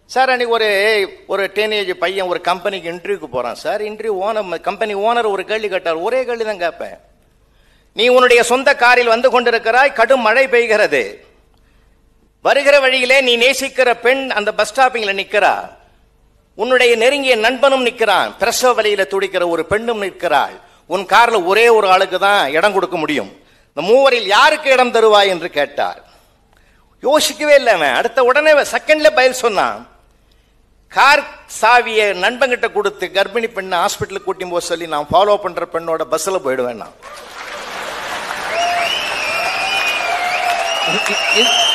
sir அன்னைக்கு ஒரு ஒரு டீனேஜ் பையன் ஒரு கம்பெனிக்கு இன்டர்வியூக்கு போறான் sir interview owner company owner ஒரு கேள்வி கேட்டார் ஒரே கேள்வி தான் கேட்பேன் நீ உன்னுடைய சொந்த காரில் வந்து கொண்டிருக்கிறாய் கடும் மழை பெய்கிறது வருகிற வழியிலே நீ நேசிக்கிற பெண் அந்த பஸ் ஸ்டாப்பிங்ல நிக்கிறா உன்னுடைய நெருங்கிய நண்பனும் நிக்கிறான் பிரசவ வழியில துடிக்கிற ஒரு பெண்ணும் நிற்கிறாள் உன் கார்ல ஒரே ஒரு ஆளுக்கு தான் இடம் கொடுக்க முடியும் இந்த மூவரில் யாருக்கு இடம் தருவாய் என்று கேட்டார் யோசிக்கவே இல்லை அவன் அடுத்த உடனே செகண்ட்ல பதில் சொன்னான் கார் சாவியை நண்பங்கிட்ட கொடுத்து கர்ப்பிணி பெண்ணை ஹாஸ்பிட்டலுக்கு கூட்டின்னு போக சொல்லி நான் ஃபாலோ பண்ற பெண்ணோட பஸ்ல போயிடுவேன் நான் இ- இ-